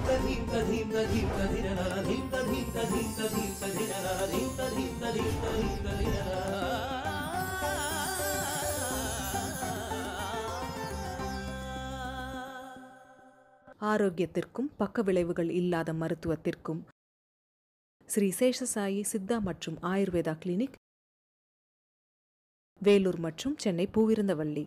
ஆரோக்கியத்திற்கும் பக்க விளைவுகள் இல்லாத மருத்துவத்திற்கும் ஸ்ரீ சேஷசாயி சித்தா மற்றும் ஆயுர்வேதா கிளினிக் வேலூர் மற்றும் சென்னை பூவிருந்தவல்லி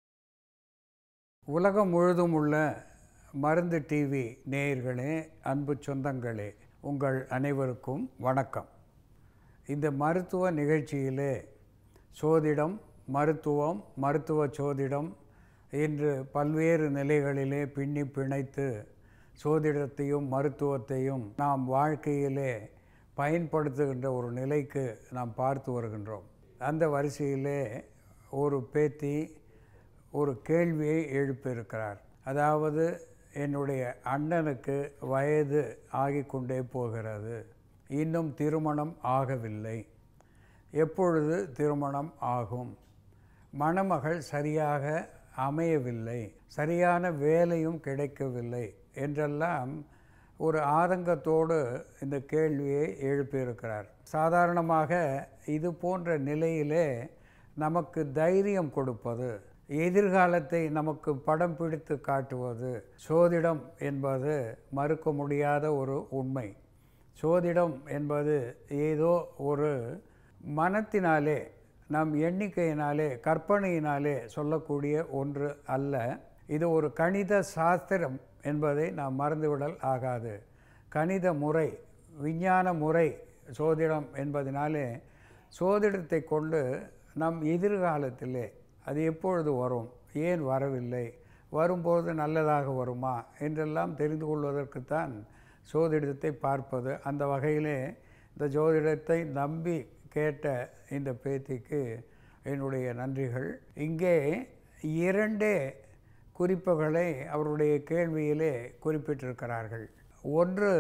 உலகம் முழுதும் உள்ள மருந்து டிவி நேயர்களே அன்பு சொந்தங்களே உங்கள் அனைவருக்கும் வணக்கம் இந்த மருத்துவ நிகழ்ச்சியிலே சோதிடம் மருத்துவம் மருத்துவ சோதிடம் என்று பல்வேறு நிலைகளிலே பின்னி பிணைத்து சோதிடத்தையும் மருத்துவத்தையும் நாம் வாழ்க்கையிலே பயன்படுத்துகின்ற ஒரு நிலைக்கு நாம் பார்த்து வருகின்றோம் அந்த வரிசையிலே ஒரு பேத்தி ஒரு கேள்வியை எழுப்பியிருக்கிறார் அதாவது என்னுடைய அண்ணனுக்கு வயது ஆகிக்கொண்டே போகிறது இன்னும் திருமணம் ஆகவில்லை எப்பொழுது திருமணம் ஆகும் மணமகள் சரியாக அமையவில்லை சரியான வேலையும் கிடைக்கவில்லை என்றெல்லாம் ஒரு ஆதங்கத்தோடு இந்த கேள்வியை எழுப்பியிருக்கிறார் சாதாரணமாக இது போன்ற நிலையிலே நமக்கு தைரியம் கொடுப்பது எதிர்காலத்தை நமக்கு படம் பிடித்து காட்டுவது சோதிடம் என்பது மறுக்க முடியாத ஒரு உண்மை சோதிடம் என்பது ஏதோ ஒரு மனத்தினாலே நம் எண்ணிக்கையினாலே கற்பனையினாலே சொல்லக்கூடிய ஒன்று அல்ல இது ஒரு கணித சாஸ்திரம் என்பதை நாம் மறந்துவிடல் ஆகாது கணித முறை விஞ்ஞான முறை சோதிடம் என்பதனாலே சோதிடத்தை கொண்டு நம் எதிர்காலத்திலே அது எப்பொழுது வரும் ஏன் வரவில்லை வரும்போது நல்லதாக வருமா என்றெல்லாம் தெரிந்து கொள்வதற்குத்தான் சோதிடத்தை பார்ப்பது அந்த வகையிலே இந்த ஜோதிடத்தை நம்பி கேட்ட இந்த பேத்திக்கு என்னுடைய நன்றிகள் இங்கே இரண்டே குறிப்புகளை அவருடைய கேள்வியிலே குறிப்பிட்டிருக்கிறார்கள் ஒன்று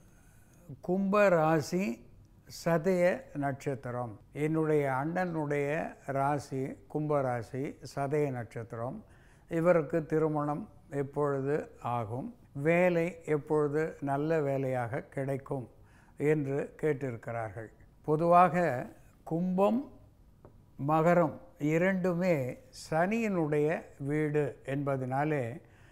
கும்ப ராசி சதய நட்சத்திரம் என்னுடைய அண்ணனுடைய ராசி கும்ப ராசி சதய நட்சத்திரம் இவருக்கு திருமணம் எப்பொழுது ஆகும் வேலை எப்பொழுது நல்ல வேலையாக கிடைக்கும் என்று கேட்டிருக்கிறார்கள் பொதுவாக கும்பம் மகரம் இரண்டுமே சனியினுடைய வீடு என்பதனாலே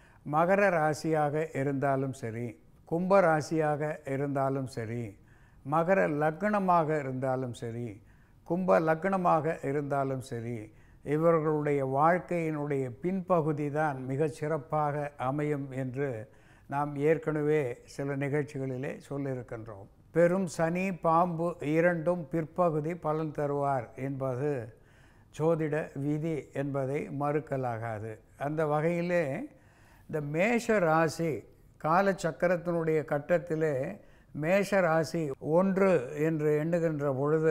மகர ராசியாக இருந்தாலும் சரி கும்ப ராசியாக இருந்தாலும் சரி மகர லக்னமாக இருந்தாலும் சரி கும்ப லக்னமாக இருந்தாலும் சரி இவர்களுடைய வாழ்க்கையினுடைய பின்பகுதி தான் மிகச் சிறப்பாக அமையும் என்று நாம் ஏற்கனவே சில நிகழ்ச்சிகளிலே சொல்லியிருக்கின்றோம் பெரும் சனி பாம்பு இரண்டும் பிற்பகுதி பலன் தருவார் என்பது ஜோதிட விதி என்பதை மறுக்கலாகாது அந்த வகையிலே இந்த மேஷ ராசி காலச்சக்கரத்தினுடைய கட்டத்திலே மேஷ ராசி ஒன்று என்று எண்ணுகின்ற பொழுது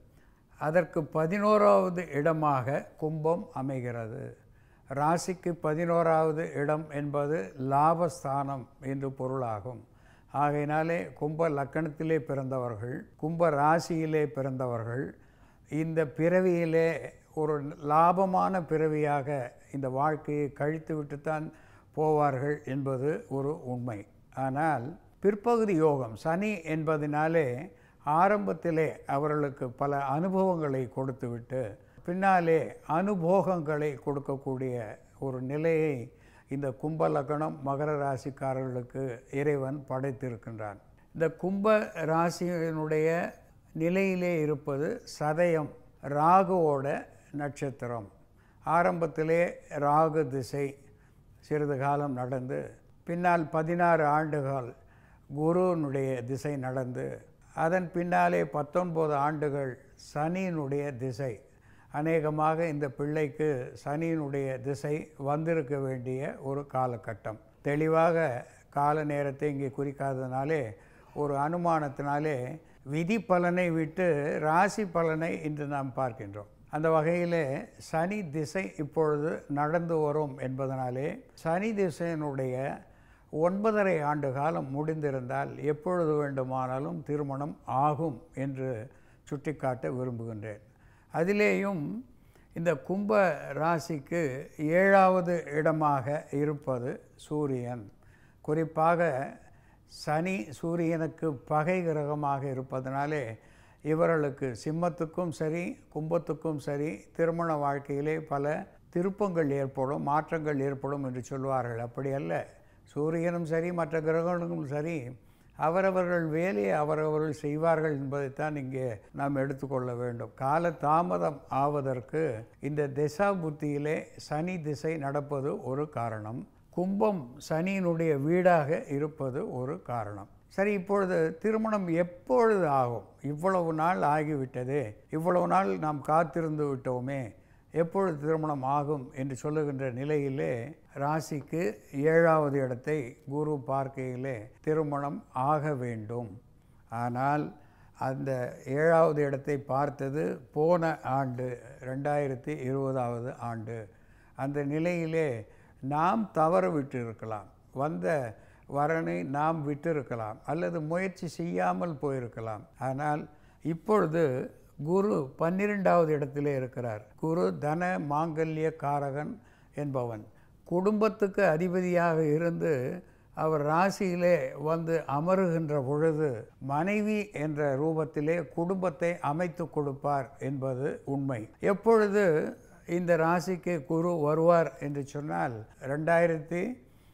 அதற்கு பதினோராவது இடமாக கும்பம் அமைகிறது ராசிக்கு பதினோராவது இடம் என்பது லாபஸ்தானம் என்று பொருளாகும் ஆகையினாலே கும்ப லக்கணத்திலே பிறந்தவர்கள் கும்ப ராசியிலே பிறந்தவர்கள் இந்த பிறவியிலே ஒரு லாபமான பிறவியாக இந்த வாழ்க்கையை கழித்து விட்டுத்தான் போவார்கள் என்பது ஒரு உண்மை ஆனால் பிற்பகுதி யோகம் சனி என்பதனாலே ஆரம்பத்திலே அவர்களுக்கு பல அனுபவங்களை கொடுத்துவிட்டு பின்னாலே அனுபோகங்களை கொடுக்கக்கூடிய ஒரு நிலையை இந்த கும்ப லக்னம் மகர ராசிக்காரர்களுக்கு இறைவன் படைத்திருக்கின்றான் இந்த கும்ப ராசியினுடைய நிலையிலே இருப்பது சதயம் ராகுவோட நட்சத்திரம் ஆரம்பத்திலே ராகு திசை சிறிது காலம் நடந்து பின்னால் பதினாறு ஆண்டுகள் குருனுடைய திசை நடந்து அதன் பின்னாலே பத்தொன்பது ஆண்டுகள் சனியினுடைய திசை அநேகமாக இந்த பிள்ளைக்கு சனியினுடைய திசை வந்திருக்க வேண்டிய ஒரு காலகட்டம் தெளிவாக கால நேரத்தை இங்கே குறிக்காததுனாலே ஒரு அனுமானத்தினாலே விதி பலனை விட்டு ராசி பலனை இன்று நாம் பார்க்கின்றோம் அந்த வகையிலே சனி திசை இப்பொழுது நடந்து வரும் என்பதனாலே சனி திசையினுடைய ஒன்பதரை ஆண்டு காலம் முடிந்திருந்தால் எப்பொழுது வேண்டுமானாலும் திருமணம் ஆகும் என்று சுட்டிக்காட்ட விரும்புகின்றேன் அதிலேயும் இந்த கும்ப ராசிக்கு ஏழாவது இடமாக இருப்பது சூரியன் குறிப்பாக சனி சூரியனுக்கு பகை கிரகமாக இருப்பதனாலே இவர்களுக்கு சிம்மத்துக்கும் சரி கும்பத்துக்கும் சரி திருமண வாழ்க்கையிலே பல திருப்பங்கள் ஏற்படும் மாற்றங்கள் ஏற்படும் என்று சொல்வார்கள் அப்படி அல்ல சூரியனும் சரி மற்ற கிரகங்களும் சரி அவரவர்கள் வேலையை அவரவர்கள் செய்வார்கள் என்பதைத்தான் இங்கே நாம் எடுத்துக்கொள்ள வேண்டும் கால தாமதம் ஆவதற்கு இந்த திசா புத்தியிலே சனி திசை நடப்பது ஒரு காரணம் கும்பம் சனியினுடைய வீடாக இருப்பது ஒரு காரணம் சரி இப்பொழுது திருமணம் எப்பொழுது ஆகும் இவ்வளவு நாள் ஆகிவிட்டதே இவ்வளவு நாள் நாம் காத்திருந்து விட்டோமே எப்பொழுது திருமணம் ஆகும் என்று சொல்லுகின்ற நிலையிலே ராசிக்கு ஏழாவது இடத்தை குரு பார்க்கையிலே திருமணம் ஆக வேண்டும் ஆனால் அந்த ஏழாவது இடத்தை பார்த்தது போன ஆண்டு ரெண்டாயிரத்தி இருபதாவது ஆண்டு அந்த நிலையிலே நாம் தவறு விட்டு இருக்கலாம் வந்த வரனை நாம் விட்டிருக்கலாம் அல்லது முயற்சி செய்யாமல் போயிருக்கலாம் ஆனால் இப்பொழுது குரு பன்னிரெண்டாவது இடத்திலே இருக்கிறார் குரு தன மாங்கல்ய காரகன் என்பவன் குடும்பத்துக்கு அதிபதியாக இருந்து அவர் ராசியிலே வந்து அமருகின்ற பொழுது மனைவி என்ற ரூபத்திலே குடும்பத்தை அமைத்து கொடுப்பார் என்பது உண்மை எப்பொழுது இந்த ராசிக்கு குரு வருவார் என்று சொன்னால் ரெண்டாயிரத்தி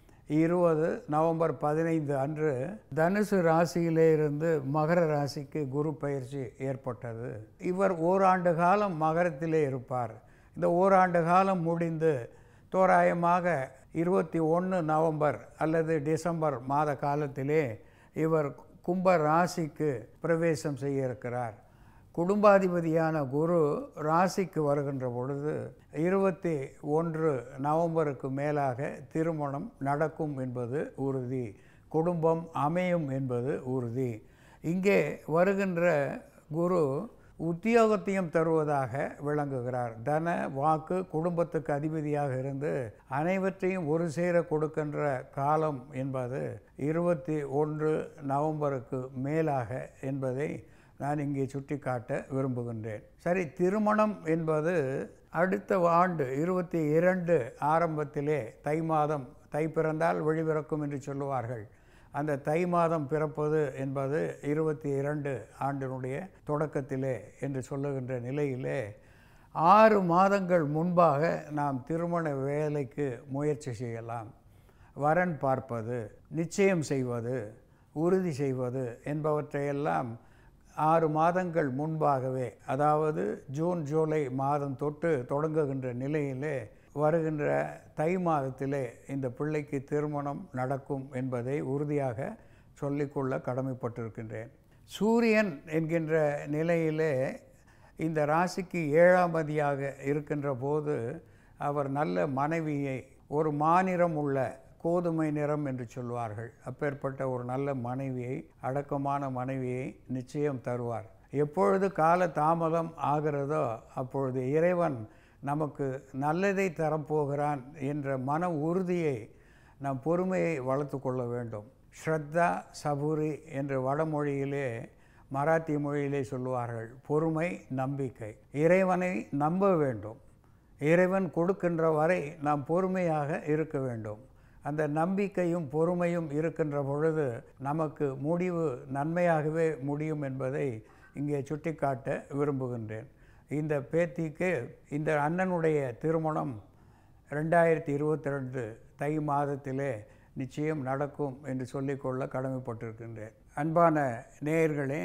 இருபது நவம்பர் பதினைந்து அன்று தனுசு ராசியிலே இருந்து மகர ராசிக்கு குரு பயிற்சி ஏற்பட்டது இவர் ஓராண்டு காலம் மகரத்திலே இருப்பார் இந்த ஓராண்டு காலம் முடிந்து தோராயமாக இருபத்தி ஒன்று நவம்பர் அல்லது டிசம்பர் மாத காலத்திலே இவர் கும்ப ராசிக்கு பிரவேசம் செய்ய இருக்கிறார் குடும்பாதிபதியான குரு ராசிக்கு வருகின்ற பொழுது இருபத்தி ஒன்று நவம்பருக்கு மேலாக திருமணம் நடக்கும் என்பது உறுதி குடும்பம் அமையும் என்பது உறுதி இங்கே வருகின்ற குரு உத்தியோகத்தையும் தருவதாக விளங்குகிறார் தன வாக்கு குடும்பத்துக்கு அதிபதியாக இருந்து அனைவற்றையும் ஒரு சேர கொடுக்கின்ற காலம் என்பது இருபத்தி ஒன்று நவம்பருக்கு மேலாக என்பதை நான் இங்கே சுட்டிக்காட்ட விரும்புகின்றேன் சரி திருமணம் என்பது அடுத்த ஆண்டு இருபத்தி இரண்டு ஆரம்பத்திலே தை மாதம் தை பிறந்தால் வெளிபிறக்கும் என்று சொல்லுவார்கள் அந்த தை மாதம் பிறப்பது என்பது இருபத்தி இரண்டு ஆண்டினுடைய தொடக்கத்திலே என்று சொல்லுகின்ற நிலையிலே ஆறு மாதங்கள் முன்பாக நாம் திருமண வேலைக்கு முயற்சி செய்யலாம் வரன் பார்ப்பது நிச்சயம் செய்வது உறுதி செய்வது என்பவற்றையெல்லாம் ஆறு மாதங்கள் முன்பாகவே அதாவது ஜூன் ஜூலை மாதம் தொட்டு தொடங்குகின்ற நிலையிலே வருகின்ற தை மாதத்திலே இந்த பிள்ளைக்கு திருமணம் நடக்கும் என்பதை உறுதியாக சொல்லிக்கொள்ள கடமைப்பட்டிருக்கின்றேன் சூரியன் என்கின்ற நிலையிலே இந்த ராசிக்கு ஏழாம் அதியாக இருக்கின்ற போது அவர் நல்ல மனைவியை ஒரு மாநிறம் உள்ள கோதுமை நிறம் என்று சொல்வார்கள் அப்பேற்பட்ட ஒரு நல்ல மனைவியை அடக்கமான மனைவியை நிச்சயம் தருவார் எப்பொழுது கால தாமதம் ஆகிறதோ அப்பொழுது இறைவன் நமக்கு நல்லதை தரப்போகிறான் என்ற மன உறுதியை நாம் பொறுமையை வளர்த்து கொள்ள வேண்டும் ஸ்ரத்தா சபுரி என்ற வடமொழியிலே மராத்தி மொழியிலே சொல்லுவார்கள் பொறுமை நம்பிக்கை இறைவனை நம்ப வேண்டும் இறைவன் கொடுக்கின்ற வரை நாம் பொறுமையாக இருக்க வேண்டும் அந்த நம்பிக்கையும் பொறுமையும் இருக்கின்ற பொழுது நமக்கு முடிவு நன்மையாகவே முடியும் என்பதை இங்கே சுட்டிக்காட்ட விரும்புகின்றேன் இந்த பேத்திக்கு இந்த அண்ணனுடைய திருமணம் ரெண்டாயிரத்தி இருபத்தி ரெண்டு தை மாதத்திலே நிச்சயம் நடக்கும் என்று சொல்லிக்கொள்ள கடமைப்பட்டிருக்கின்றேன் அன்பான நேயர்களே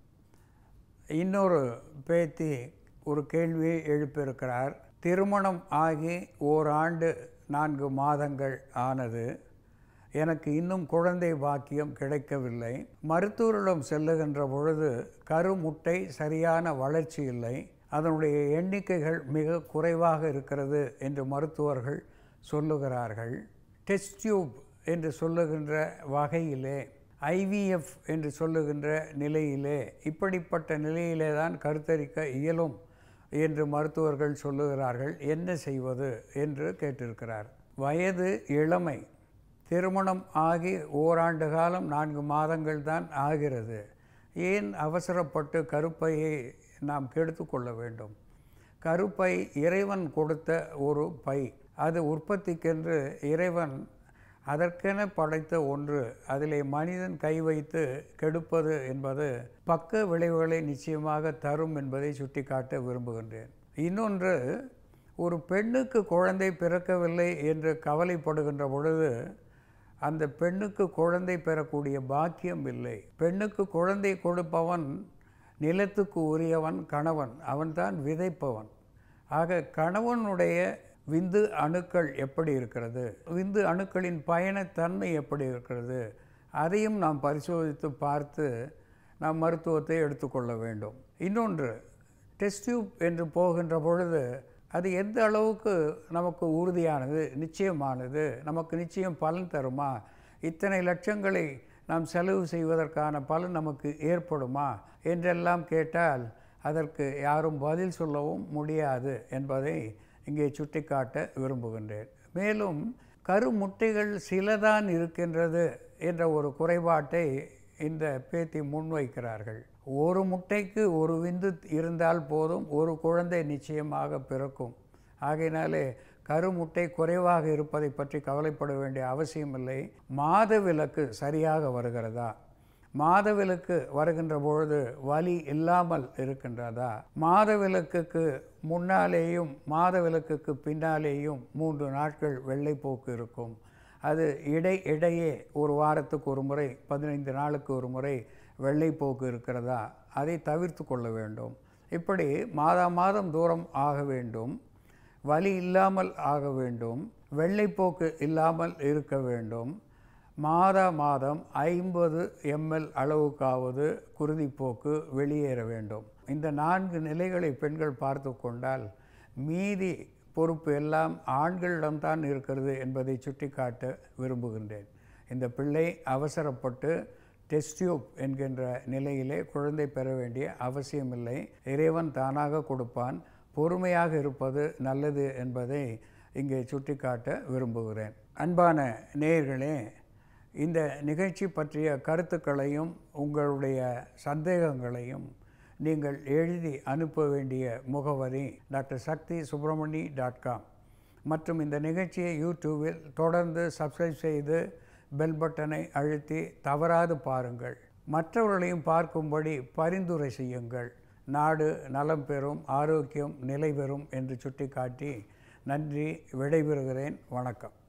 இன்னொரு பேத்தி ஒரு கேள்வியை எழுப்பியிருக்கிறார் திருமணம் ஆகி ஓராண்டு நான்கு மாதங்கள் ஆனது எனக்கு இன்னும் குழந்தை பாக்கியம் கிடைக்கவில்லை மருத்துவரிடம் செல்லுகின்ற பொழுது கருமுட்டை சரியான வளர்ச்சி இல்லை அதனுடைய எண்ணிக்கைகள் மிக குறைவாக இருக்கிறது என்று மருத்துவர்கள் சொல்லுகிறார்கள் டெஸ்ட் டியூப் என்று சொல்லுகின்ற வகையிலே ஐவிஎஃப் என்று சொல்லுகின்ற நிலையிலே இப்படிப்பட்ட நிலையிலே தான் கருத்தரிக்க இயலும் என்று மருத்துவர்கள் சொல்லுகிறார்கள் என்ன செய்வது என்று கேட்டிருக்கிறார் வயது இளமை திருமணம் ஆகி ஓராண்டு காலம் நான்கு மாதங்கள் தான் ஆகிறது ஏன் அவசரப்பட்டு கருப்பையை நாம் கெடுத்து கொள்ள வேண்டும் கருப்பை இறைவன் கொடுத்த ஒரு பை அது உற்பத்திக்கென்று இறைவன் அதற்கென படைத்த ஒன்று அதிலே மனிதன் கை வைத்து கெடுப்பது என்பது பக்க விளைவுகளை நிச்சயமாக தரும் என்பதை சுட்டிக்காட்ட விரும்புகின்றேன் இன்னொன்று ஒரு பெண்ணுக்கு குழந்தை பிறக்கவில்லை என்று கவலைப்படுகின்ற பொழுது அந்த பெண்ணுக்கு குழந்தை பெறக்கூடிய பாக்கியம் இல்லை பெண்ணுக்கு குழந்தை கொடுப்பவன் நிலத்துக்கு உரியவன் கணவன் அவன்தான் விதைப்பவன் ஆக கணவனுடைய விந்து அணுக்கள் எப்படி இருக்கிறது விந்து அணுக்களின் பயணத்தன்மை எப்படி இருக்கிறது அதையும் நாம் பரிசோதித்து பார்த்து நாம் மருத்துவத்தை எடுத்துக்கொள்ள வேண்டும் இன்னொன்று டெஸ்ட் டியூப் என்று போகின்ற பொழுது அது எந்த அளவுக்கு நமக்கு உறுதியானது நிச்சயமானது நமக்கு நிச்சயம் பலன் தருமா இத்தனை லட்சங்களை நாம் செலவு செய்வதற்கான பலன் நமக்கு ஏற்படுமா என்றெல்லாம் கேட்டால் அதற்கு யாரும் பதில் சொல்லவும் முடியாது என்பதை இங்கே சுட்டிக்காட்ட விரும்புகின்றேன் மேலும் கருமுட்டைகள் சிலதான் இருக்கின்றது என்ற ஒரு குறைபாட்டை இந்த பேத்தி முன்வைக்கிறார்கள் ஒரு முட்டைக்கு ஒரு விந்து இருந்தால் போதும் ஒரு குழந்தை நிச்சயமாக பிறக்கும் ஆகையினாலே கருமுட்டை குறைவாக இருப்பதை பற்றி கவலைப்பட வேண்டிய அவசியமில்லை மாதவிலக்கு சரியாக வருகிறதா மாதவிலக்கு வருகின்ற பொழுது வலி இல்லாமல் இருக்கின்றதா மாதவிலக்குக்கு முன்னாலேயும் மாதவிலக்குக்கு பின்னாலேயும் மூன்று நாட்கள் வெள்ளைப்போக்கு இருக்கும் அது இடை இடையே ஒரு வாரத்துக்கு ஒரு முறை பதினைந்து நாளுக்கு ஒரு முறை வெள்ளைப்போக்கு இருக்கிறதா அதை தவிர்த்து கொள்ள வேண்டும் இப்படி மாதா மாதம் தூரம் ஆக வேண்டும் வலி இல்லாமல் ஆக வேண்டும் வெள்ளைப்போக்கு இல்லாமல் இருக்க வேண்டும் மாதா மாதம் ஐம்பது எம்எல் அளவுக்காவது குருதிப்போக்கு வெளியேற வேண்டும் இந்த நான்கு நிலைகளை பெண்கள் பார்த்து கொண்டால் மீதி பொறுப்பு எல்லாம் ஆண்களிடம்தான் இருக்கிறது என்பதை சுட்டிக்காட்ட விரும்புகின்றேன் இந்த பிள்ளை அவசரப்பட்டு டெஸ்ட் டியூப் என்கின்ற நிலையிலே குழந்தை பெற வேண்டிய அவசியமில்லை இறைவன் தானாக கொடுப்பான் பொறுமையாக இருப்பது நல்லது என்பதை இங்கே சுட்டிக்காட்ட விரும்புகிறேன் அன்பான நேயர்களே இந்த நிகழ்ச்சி பற்றிய கருத்துக்களையும் உங்களுடைய சந்தேகங்களையும் நீங்கள் எழுதி அனுப்ப வேண்டிய முகவரி doctor Sakthi Subramani dot com மற்றும் இந்த நிகழ்ச்சியை யூடியூபில் தொடர்ந்து சப்ஸ்கிரைப் செய்து பெல் பட்டனை அழுத்தி தவறாது பாருங்கள் மற்றவர்களையும் பார்க்கும்படி பரிந்துரை செய்யுங்கள் நாடு நலம் பெறும் ஆரோக்கியம் நிலை பெறும் என்று சுட்டிக்காட்டி நன்றி விடைபெறுகிறேன் வணக்கம்